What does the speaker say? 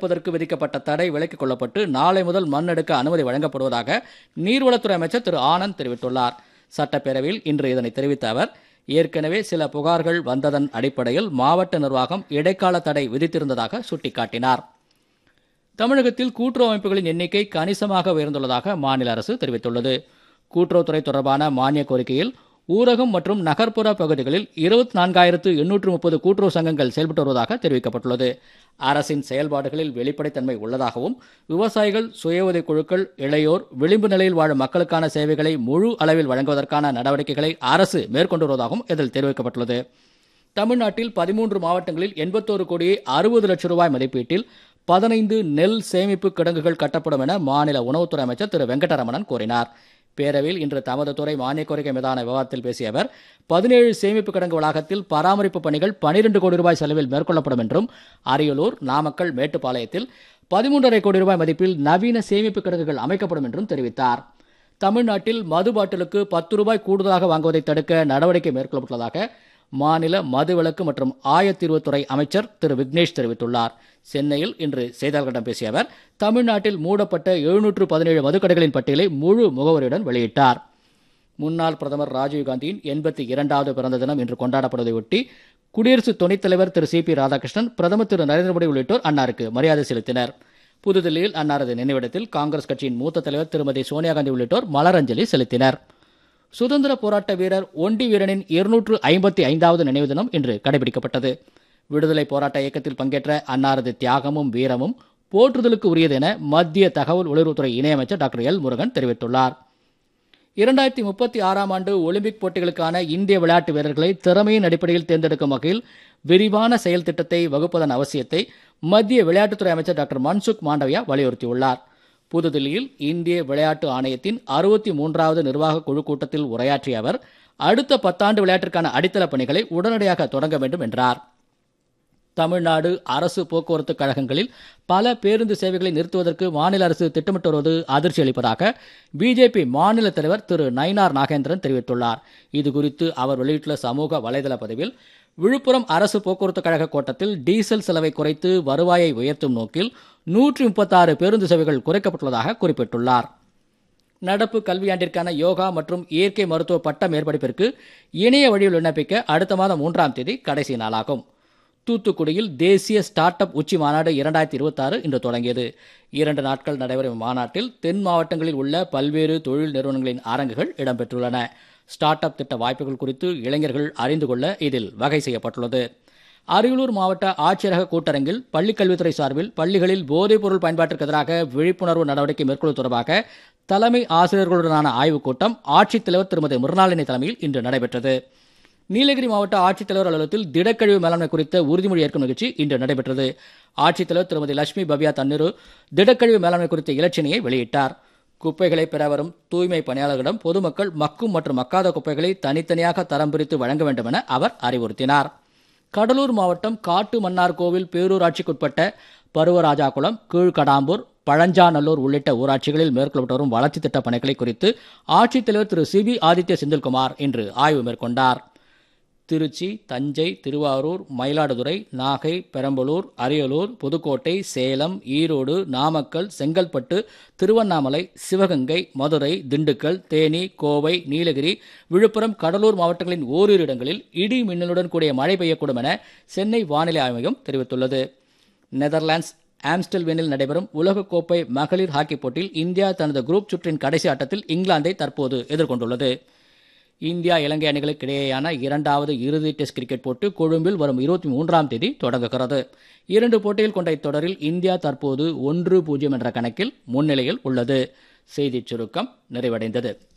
எடுப்பதற்கு விதிக்கப்பட்ட தடை விலக்கிக் கொள்ளப்பட்டு நாளை முதல் மண் எடுக்க அனுமதி வழங்கப்படுவதாக நீர்வளத்துறை அமைச்சர் திரு ஆனந்த் தெரிவித்துள்ளார் சட்டப்பேரவையில் இன்று இதனை தெரிவித்த அவர் ஏற்கனவே சில புகார்கள் வந்ததன் அடிப்படையில் மாவட்ட நிர்வாகம் இடைக்கால தடை விதித்திருந்ததாக சுட்டிக்காட்டினார் தமிழகத்தில் கூட்டுறவு அமைப்புகளின் எண்ணிக்கை கணிசமாக உயர்ந்துள்ளதாக மாநில அரசு தெரிவித்துள்ளது கூட்டுறவுத்துறை தொடர்பான மானிய கோரிக்கையில் ஊரகம் மற்றும் நகர்ப்புற பகுதிகளில் இருபத்தி நான்காயிரத்து எண்ணூற்று முப்பது கூட்டுறவு சங்கங்கள் செயல்பட்டு வருவதாக தெரிவிக்கப்பட்டுள்ளது அரசின் செயல்பாடுகளில் வெளிப்படைத்தன்மை உள்ளதாகவும் விவசாயிகள் சுய உதவிக் குழுக்கள் இளையோர் விளிம்பு நிலையில் வாழும் மக்களுக்கான சேவைகளை முழு அளவில் வழங்குவதற்கான நடவடிக்கைகளை அரசு மேற்கொண்டு வருவதாகவும் இதில் தெரிவிக்கப்பட்டுள்ளது தமிழ்நாட்டில் பதிமூன்று மாவட்டங்களில் எண்பத்தோரு கோடியே அறுபது லட்சம் ரூபாய் மதிப்பீட்டில் பதினைந்து நெல் சேமிப்பு கிடங்குகள் கட்டப்படும் என மாநில உணவுத்துறை அமைச்சர் திரு வெங்கடரமணன் கூறினார் பேரவையில் இன்று தமது துறை மானிய கோரிக்கை மீதான விவாதத்தில் பேசிய அவர் பதினேழு சேமிப்பு கிடங்கு வளாகத்தில் பராமரிப்பு பணிகள் பனிரெண்டு கோடி ரூபாய் செலவில் மேற்கொள்ளப்படும் என்றும் அரியலூர் நாமக்கல் மேட்டுப்பாளையத்தில் பதிமூன்றரை கோடி ரூபாய் மதிப்பில் நவீன சேமிப்பு கிடங்குகள் அமைக்கப்படும் என்றும் தெரிவித்தார் தமிழ்நாட்டில் மது பாட்டிலுக்கு பத்து ரூபாய் கூடுதலாக வாங்குவதை தடுக்க நடவடிக்கை மேற்கொள்ளப்பட்டுள்ளதாக மாநில மதுவிலக்கு மற்றும் ஆயத்தீர்வுத்துறை அமைச்சர் திரு விக்னேஷ் தெரிவித்துள்ளார் சென்னையில் இன்று செய்தியாளர்களிடம் பேசிய அவர் தமிழ்நாட்டில் மூடப்பட்ட எழுநூற்று பதினேழு மதுக்கடைகளின் பட்டியலை முழு முகவரியுடன் வெளியிட்டார் முன்னாள் பிரதமர் ராஜீவ்காந்தியின் எண்பத்தி இரண்டாவது பிறந்த தினம் இன்று கொண்டாடப்படுவதையொட்டி குடியரசு துணைத் தலைவர் திரு சி பி ராதாகிருஷ்ணன் பிரதமர் திரு நரேந்திர மோடி உள்ளிட்டோர் அன்னாருக்கு மரியாதை செலுத்தினர் புதுதில்லியில் அன்னாரது நினைவிடத்தில் காங்கிரஸ் கட்சியின் மூத்த தலைவர் திருமதி சோனியா காந்தி உள்ளிட்டோர் மலரஞ்சலி செலுத்தினர் சுதந்திர போராட்ட வீரர் ஒண்டி வீரனின் இருநூற்று ஐம்பத்தி ஐந்தாவது நினைவு தினம் இன்று கடைபிடிக்கப்பட்டது விடுதலை போராட்ட இயக்கத்தில் பங்கேற்ற அன்னாரது தியாகமும் வீரமும் போற்றுதலுக்கு உரியது என மத்திய தகவல் ஒளிபரப்புத்துறை இணையமைச்சர் டாக்டர் எல் முருகன் தெரிவித்துள்ளார் இரண்டாயிரத்தி முப்பத்தி ஆறாம் ஆண்டு ஒலிம்பிக் போட்டிகளுக்கான இந்திய விளையாட்டு வீரர்களை திறமையின் அடிப்படையில் தேர்ந்தெடுக்கும் வகையில் விரிவான செயல் திட்டத்தை வகுப்பதன் அவசியத்தை மத்திய விளையாட்டுத்துறை அமைச்சர் டாக்டர் மன்சுக் மாண்டவியா வலியுறுத்தியுள்ளார் புதுதில்லியில் இந்திய விளையாட்டு ஆணையத்தின் அறுபத்தி மூன்றாவது நிர்வாக குழு கூட்டத்தில் உரையாற்றிய அவர் அடுத்த பத்தாண்டு விளையாட்டிற்கான அடித்தள பணிகளை உடனடியாக தொடங்க வேண்டும் என்றார் தமிழ்நாடு அரசு போக்குவரத்து கழகங்களில் பல பேருந்து சேவைகளை நிறுத்துவதற்கு மாநில அரசு திட்டமிட்டு வருவது அதிர்ச்சி அளிப்பதாக பிஜேபி மாநில தலைவர் திரு நயினார் நாகேந்திரன் தெரிவித்துள்ளார் இதுகுறித்து அவர் வெளியிட்டுள்ள சமூக வலைதள பதிவில் விழுப்புரம் அரசு போக்குவரத்து கழக கோட்டத்தில் டீசல் செலவை குறைத்து வருவாயை உயர்த்தும் நோக்கில் நூற்றி முப்பத்தாறு பேருந்து சேவைகள் குறைக்கப்பட்டுள்ளதாக குறிப்பிட்டுள்ளார் நடப்பு கல்வியாண்டிற்கான யோகா மற்றும் இயற்கை மருத்துவ பட்ட மேற்படிப்பிற்கு இணைய வழியில் விண்ணப்பிக்க அடுத்த மாதம் மூன்றாம் தேதி கடைசி நாளாகும் தூத்துக்குடியில் தேசிய ஸ்டார்ட் அப் உச்சி மாநாடு இரண்டாயிரத்தி இருபத்தாறு இன்று தொடங்கியது இரண்டு நாட்கள் நடைபெறும் மாநாட்டில் தென் மாவட்டங்களில் உள்ள பல்வேறு தொழில் நிறுவனங்களின் அரங்குகள் இடம்பெற்றுள்ளன ஸ்டார்ட் அப் திட்ட வாய்ப்புகள் குறித்து இளைஞர்கள் அறிந்து கொள்ள இதில் வகை செய்யப்பட்டுள்ளது அரியலூர் மாவட்ட ஆட்சியரக கூட்டரங்கில் பள்ளிக்கல்வித்துறை சார்பில் பள்ளிகளில் போதைப் பொருள் பயன்பாட்டிற்கு எதிராக விழிப்புணர்வு நடவடிக்கை மேற்கொள்வது தொடர்பாக தலைமை ஆசிரியர்களுடனான ஆய்வுக் கூட்டம் ஆட்சித்தலைவர் திருமதி மிருணாளினி தலைமையில் இன்று நடைபெற்றது நீலகிரி மாவட்ட ஆட்சித்தலைவர் அலுவலகத்தில் திடக்கழிவு மேலாண்மை குறித்த உறுதிமொழி ஏற்கும் நிகழ்ச்சி இன்று நடைபெற்றது ஆட்சித்தலைவர் திருமதி லட்சுமி பவ்யா தன்னிரு திடக்கழிவு மேலாண்மை குறித்த இலச்சினையை வெளியிட்டார் குப்பைகளை பெற வரும் தூய்மை பணியாளர்களிடம் பொதுமக்கள் மக்கும் மற்றும் மக்காத குப்பைகளை தனித்தனியாக தரம் பிரித்து வழங்க வேண்டும் என அவர் அறிவுறுத்தினார் கடலூர் மாவட்டம் காட்டு மன்னார் கோவில் பேரூராட்சிக்குட்பட்ட பருவராஜாகுளம் கீழ்கடாம்பூர் பழஞ்சாநல்லூர் உள்ளிட்ட ஊராட்சிகளில் மேற்கொள்ளப்பட்டு வரும் வளர்ச்சித் திட்டப் பணிகளை குறித்து ஆட்சித்தலைவர் திரு சி பி ஆதித்ய செந்தில்குமார் இன்று ஆய்வு மேற்கொண்டார் திருச்சி தஞ்சை திருவாரூர் மயிலாடுதுறை நாகை பெரம்பலூர் அரியலூர் புதுக்கோட்டை சேலம் ஈரோடு நாமக்கல் செங்கல்பட்டு திருவண்ணாமலை சிவகங்கை மதுரை திண்டுக்கல் தேனி கோவை நீலகிரி விழுப்புரம் கடலூர் மாவட்டங்களின் ஓரிரு இடங்களில் இடி மின்னலுடன் கூடிய மழை பெய்யக்கூடும் என சென்னை வானிலை ஆய்வு மையம் தெரிவித்துள்ளது நெதர்லாண்ட்ஸ் ஆம்ஸ்டல்வேனில் நடைபெறும் உலகக்கோப்பை மகளிர் ஹாக்கி போட்டியில் இந்தியா தனது குரூப் சுற்றின் கடைசி ஆட்டத்தில் இங்கிலாந்தை தற்போது எதிர்கொண்டுள்ளது இந்தியா இலங்கை அணிகளுக்கு இடையேயான இரண்டாவது இறுதி டெஸ்ட் கிரிக்கெட் போட்டி கொழும்பில் வரும் இருபத்தி மூன்றாம் தேதி தொடங்குகிறது இரண்டு போட்டிகள் கொண்ட இத்தொடரில் இந்தியா தற்போது ஒன்று பூஜ்ஜியம் என்ற கணக்கில் முன்னிலையில் உள்ளது செய்திச் சுருக்கம் நிறைவடைந்தது